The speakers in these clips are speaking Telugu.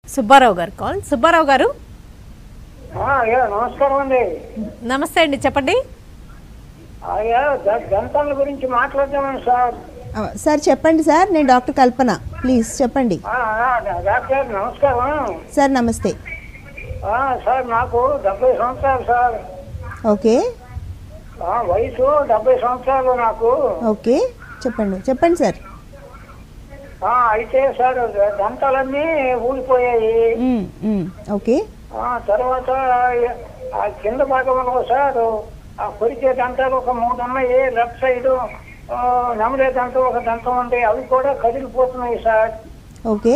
సుబ్బారావు గారు కాల్ సుబ్బారావు గారు ఆ, అయ్యా నమస్కారం అండి నమస్తే అండి చెప్పండి అయ్యా ద- దంతాల గురించి మాట్లాడదామని సార్ ఆ, సార్ చెప్పండి సార్ నేను డాక్టర్ కల్పన ప్లీజ్ చెప్పండి ఆ, ఆ, డా- డాక్టర్ నమస్కారం సార్ నమస్తే ఆ, సార్ నాకు డెబ్బై సంవత్సరాలు సార్ ఓకే ఆ, వయసు డెబ్బై సంవత్సరాలు నాకు ఓకే చెప్పండి చెప్పండి సార్ ఆ, అయితే సార్ దంతాలన్నీ ఊడిపోయాయి మ్, మ్, ఓకే ఆ, తర్వాత ఆ కింద భాగంలో సార్ ఆ కొరికే దంతాలు ఒక మూడు ఉన్నాయి లెఫ్ట్ సైడ్ నమరే దంతం ఒక దంతం ఉంది అవి కూడా కదిలిపోతున్నాయి సార్ ఓకే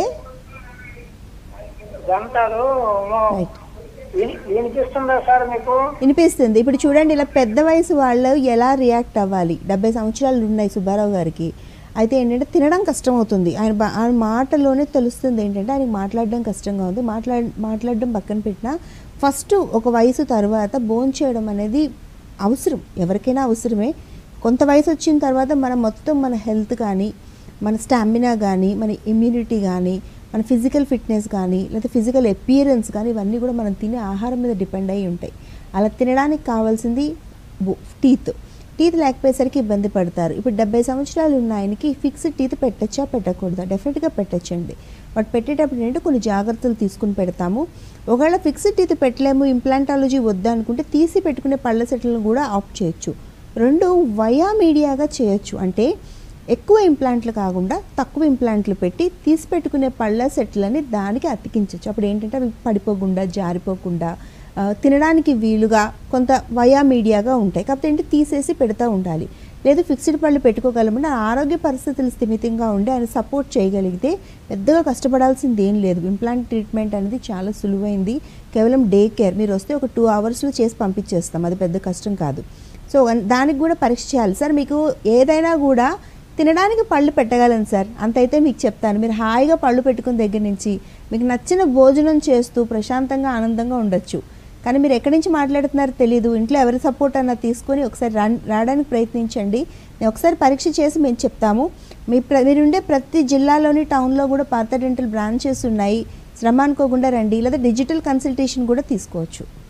దంతాలు రైట్ విని- వినిపిస్తుందా సార్ మీకు వినిపిస్తుంది ఇప్పుడు చూడండి ఇలా పెద్ద వయసు వాళ్ళు ఎలా రియాక్ట్ అవ్వాలి డెబ్బై సంవత్సరాలు ఉన్నాయి సుబ్బారావు గారికి అయితే ఏంటంటే తినడం కష్టం అవుతుంది ఆయన బా- ఆయన మాటలోనే తెలుస్తుంది ఏంటంటే ఆయనకి మాట్లాడడం కష్టంగా ఉంది మాట్లా మాట్లాడడం పక్కన పెట్టినా ఫస్ట్ ఒక వయసు తర్వాత భోంచేయడం చేయడం అనేది అవసరం ఎవరికైనా అవసరమే కొంత వయసు వచ్చిన తర్వాత మనం మొత్తం మన హెల్త్ కానీ మన స్టామినా కానీ మన ఇమ్యూనిటీ కానీ మన ఫిజికల్ ఫిట్నెస్ కానీ లేదా ఫిజికల్ అపియరెన్స్ కానీ ఇవన్నీ కూడా మనం తినే ఆహారం మీద డిపెండ్ అయి ఉంటాయి అలా తినడానికి కావాల్సింది టీత్ టీత్ లేకపోయేసరికి ఇబ్బంది పడతారు ఇప్పుడు డెబ్బై సంవత్సరాలు ఉన్న ఆయనకి ఫిక్స్డ్ టీత్ పెట్టచ్చా పెట్టకూడదా డెఫినెట్గా పెట్టచ్చండి బట్ పెట్టేటప్పుడు ఏంటంటే కొన్ని జాగ్రత్తలు తీసుకుని పెడతాము ఒకవేళ ఫిక్స్డ్ టీత్ పెట్టలేము ఇంప్లాంటాలజీ వద్దా అనుకుంటే తీసి పెట్టుకునే పళ్ళ సెట్లను కూడా ఆప్ట్ చేయొచ్చు రెండు వయా మీడియాగా చేయొచ్చు అంటే ఎక్కువ ఇంప్లాంట్లు కాకుండా తక్కువ ఇంప్లాంట్లు పెట్టి తీసి పెట్టుకునే పళ్ళ సెట్లని దానికి అతికించవచ్చు అప్పుడు ఏంటంటే అవి పడిపోకుండా జారిపోకుండా ఆ, తినడానికి వీలుగా కొంత వయా మీడియాగా ఉంటాయి కాకపోతే ఏంటి తీసేసి పెడతా ఉండాలి లేదు ఫిక్స్డ్ పళ్ళు పెట్టుకోగలమంటే ఆ ఆరోగ్య పరిస్థితులు స్థిమితంగా ఉండి ఆయన సపోర్ట్ చేయగలిగితే పెద్దగా కష్టపడాల్సింది ఏం లేదు ఇంప్లాంట్ ట్రీట్మెంట్ అనేది చాలా సులువైంది కేవలం డే కేర్ మీరు వస్తే ఒక టూ అవర్స్లో చేసి పంపించేస్తాం అది పెద్ద కష్టం కాదు సో అన్- దానికి కూడా పరీక్ష చేయాలి సార్ మీకు ఏదైనా కూడా తినడానికి పళ్ళు పెట్టగలను సార్ అంతైతే మీకు చెప్తాను మీరు హాయిగా పళ్ళు పెట్టుకున్న దగ్గర నుంచి మీకు నచ్చిన భోజనం చేస్తూ ప్రశాంతంగా ఆనందంగా ఉండొచ్చు కానీ మీరు ఎక్కడి నుంచి మాట్లాడుతున్నారో తెలియదు ఇంట్లో ఎవరి సపోర్ట్ అన్న తీసుకొని ఒకసారి రా రావడానికి ప్రయత్నించండి నేను ఒకసారి పరీక్ష చేసి మేము చెప్తాము మీ ప్ర మీరుండే ప్రతి జిల్లాలోని టౌన్లో కూడా పాత డెంటల్ బ్రాంచెస్ ఉన్నాయి శ్రమ అనుకోకుండా రండి లేదా డిజిటల్ కన్సల్టేషన్ కూడా తీసుకోవచ్చు